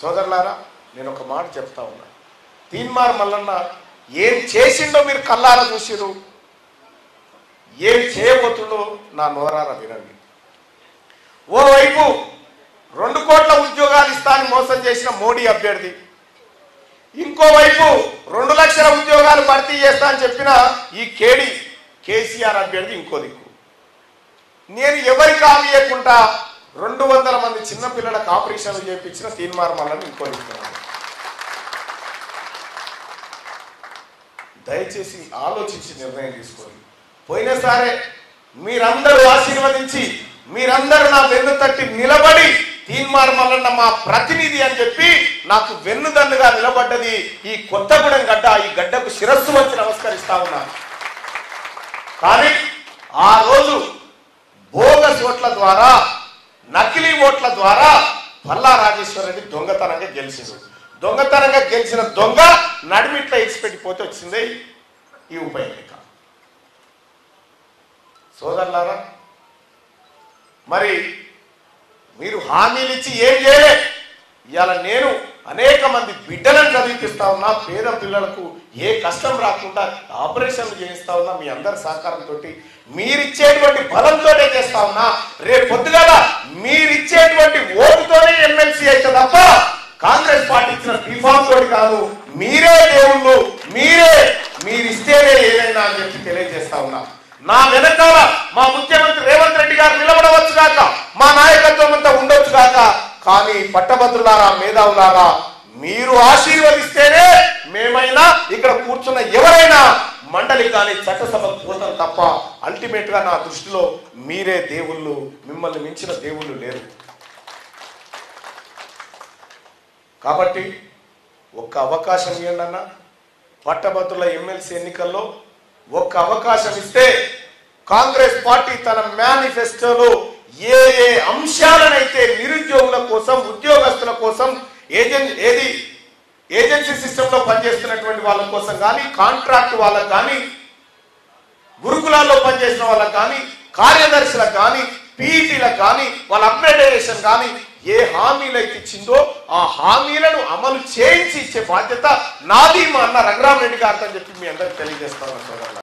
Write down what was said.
సోదరులారా నేను ఒక మాట చెప్తా ఉన్నా తీన్మార్ మల్లన్న ఏం చేసిండో మీరు కల్లారా చూసిరు ఏం చేయబోతుండో నా నోరారా వినండి ఓవైపు రెండు కోట్ల ఉద్యోగాలు ఇస్తా అని మోసం చేసిన మోడీ అభ్యర్థి ఇంకోవైపు రెండు లక్షల ఉద్యోగాలు భర్తీ చేస్తా అని చెప్పిన ఈ కేడి కేసీఆర్ అభ్యర్థి ఇంకో దిక్కు నేను ఎవరికి హామీ ఇవ్వకుండా రెండు వందల మంది చిన్నపిల్లలకు ఆపరేషన్లు చేయించిన తీన్మార్ మల్లని ఇంకో దిక్కున్నాను దయచేసి ఆలోచించి నిర్ణయం తీసుకోండి పోయినసారే మీరందరూ ఆశీర్వదించి మీరందరూ నా వెన్ను తట్టి నిలబడి తీన్మార్ మల్లన్న మా ప్రతినిధి అని చెప్పి నాకు వెన్నుదన్నుగా నిలబడ్డది ఈ కొత్తగూడెం గడ్డ ఈ గడ్డకు శిరస్సు వచ్చి నమస్కరిస్తా ఉన్నా కానీ ఆ రోజు బోగస్ ఓట్ల ద్వారా నకిలీ ఓట్ల ద్వారా పల్లా రాజేశ్వర రెడ్డి దొంగతనంగా గెలిచిండు దొంగతనంగా గెలిచిన దొంగ నడిమిట్ల ఇచ్చిపెట్టిపోతే వచ్చింది ఈ ఉప ఎన్నిక సోదరులారా మరి మీరు హామీలు ఇచ్చి ఏం చేయలే ఇవాళ నేను అనేక మంది బిడ్డలను చదివిపిస్తా ఉన్నా పేద పిల్లలకు ఏ కష్టం రాకుండా ఆపరేషన్లు చేయిస్తా ఉన్నా మీ అందరి సహకారంతో మీరిచ్చేటువంటి బలంతోనే చేస్తా ఉన్నా రేపు పొద్దుగాల మీరిచ్చేటువంటి ఓటుతోనే ఎమ్మెల్సీ అయితే తప్ప కాంగ్రెస్ పార్టీ ఇచ్చిన రిఫార్మ్ తోటి కాదు మీరే దేవుళ్ళు మీరే మీరిస్తేనే ఏదైనా అని చెప్పి తెలియజేస్తా ఉన్నా నా వెనకాల మా ముఖ్యమంత్రి రేవంత్ రెడ్డి గారు నిలబడవచ్చు కాక మా నాయకత్వం అంతా ఉండొచ్చు కాక కానీ పట్టభద్రులారా మేధావులారా మీరు ఆశీర్వదిస్తేనే మేమైనా ఇక్కడ కూర్చున్న ఎవరైనా మండలి కానీ చట్టసభకు పోతాం తప్ప అల్టిమేట్ గా నా దృష్టిలో మీరే దేవుళ్ళు మిమ్మల్ని మించిన దేవుళ్ళు లేరు కాబట్టి ఒక్క అవకాశం ఇవ్వండి అన్న పట్టభద్రుల ఎమ్మెల్సీ ఎన్నికల్లో ఒక్క అవకాశం ఇస్తే కాంగ్రెస్ పార్టీ తన మేనిఫెస్టోలో ఏ ఏ అంశాలనైతే నిరుద్యోగుల కోసం ఉద్యోగస్తుల కోసం ఏజెన్ ఏది ఏజెన్సీ సిస్టంలో పనిచేస్తున్నటువంటి వాళ్ళ కోసం కానీ కాంట్రాక్ట్ వాళ్ళకి కానీ గురుకులాల్లో పనిచేసిన వాళ్ళకి కానీ కార్యదర్శులకు కానీ పీఈటీలకు కానీ వాళ్ళ అప్గ్రేడేషన్ కానీ ఏ హామీలు అయితే ఇచ్చిందో ఆ హామీలను అమలు చేయించి ఇచ్చే బాధ్యత నాది మా అన్న రంగరామరెడ్డి గారితో చెప్పి మీ అందరికి తెలియజేస్తాను సోదరులారా.